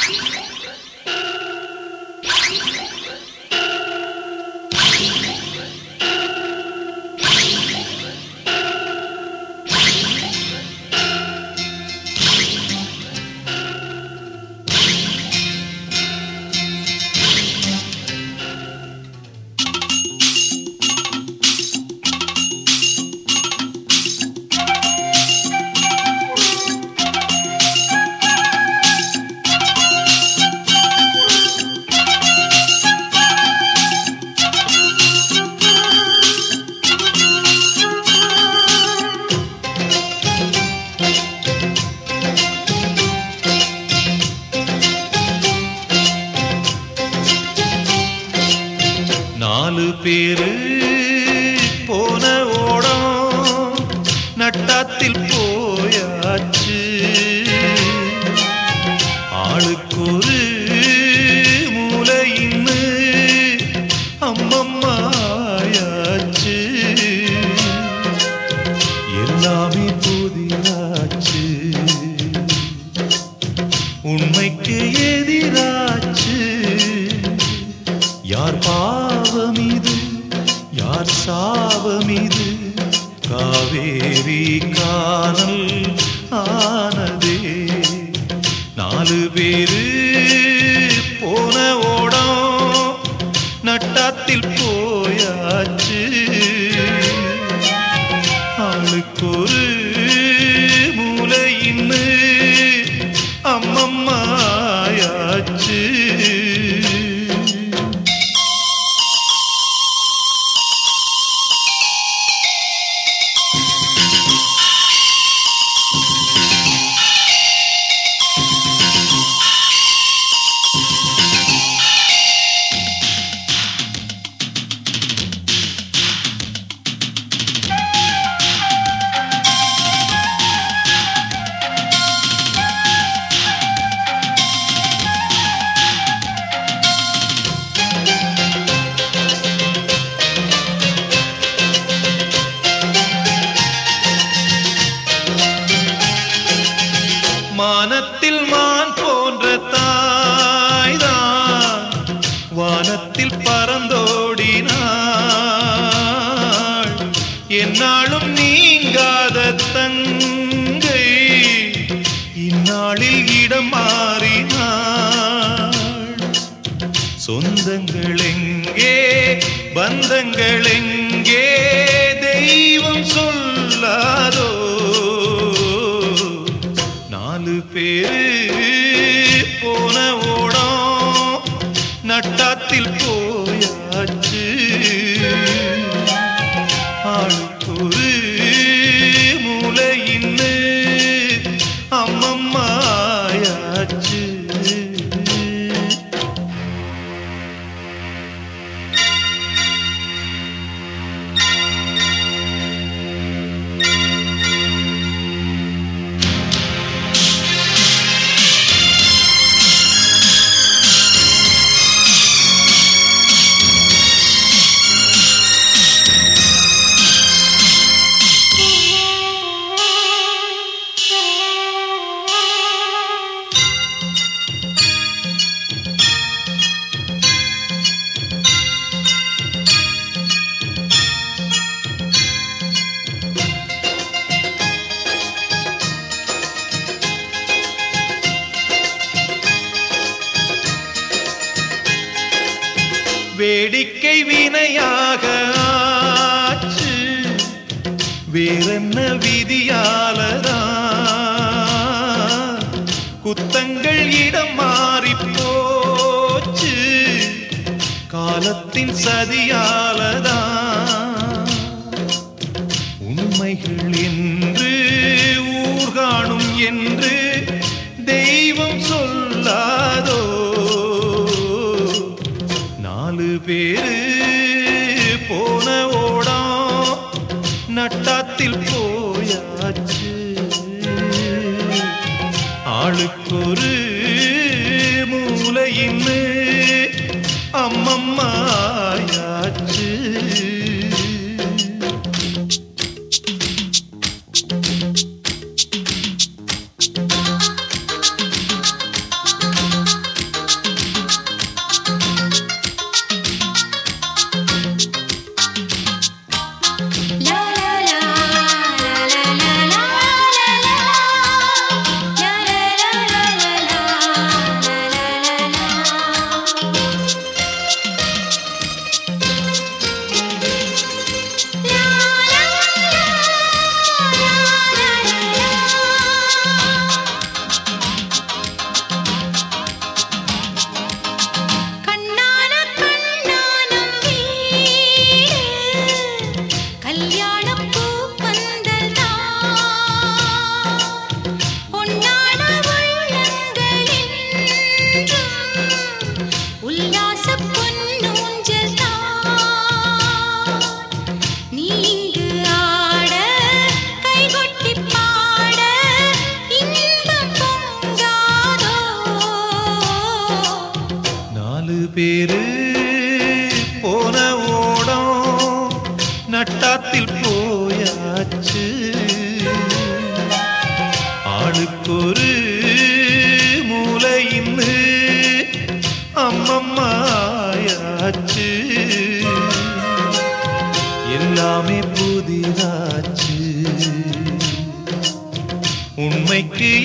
நாலு பேரு போன ஓடம் நட்டாத்தில் போயாச்சு ஆளுக்கொரு மூலையின்னு அம்மம்மாயாச்சு எல்லாமே புதிராச்சு உண்மைக்கு எதிராச்சு யார் பாவம் இது யார் சாபம் இது காவேரி காணல் ஆனதே நாலு பேரு போன ஓடம் நட்டாத்தில் போயாச்சு ஆளுக்கொரு மூலையின்னு அம்மம்மாயாச்சு மானத்தில் மான் போன்ற தாய்தான் வானத்தில் பறந்தோடினாள் என்னாலும் நீங்காத தங்கை இந்நாளில் இடம் மாறினாள் சொந்தங்கள் எங்கே பந்தங்கள் எங்கே தெய்வம் சொல்லாதோ நாலு பேரு போன ஓடம் நட்டாத்தில் போயாச்சு ஆளுக்கொரு மூலையின்னு அம்மம்மாயாச்சு வேடிக்கை வினையாக ஆச்சு வேறென்ன விதியாலதான் குத்தங்கள் இடம் மாறி போச்சு காலத்தின் சதியாலதான் உண்மைகள் என்று ஊர்காணும் என்று தெய்வம் சொல்லாதோ நாலு பேரு போன ஓடம் நட்டாத்தில் போயாச்சு ஆளுக்கொரு மூலையின்னு அம்மம்மாயாச்சு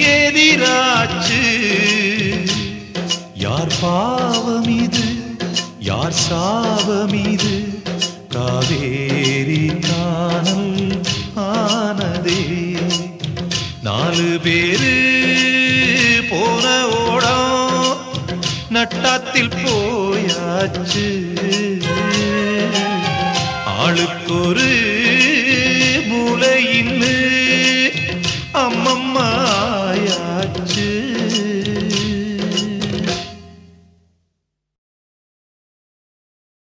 எதிராச்சு யார் பாவம் இது யார் சாபம் இது காவேரி காணல் ஆனதே நாலு பேரு போன ஓடம் நட்டாத்தில் போயாச்சு ஆளுக்கொரு மூலையின்னு அம்மம்மா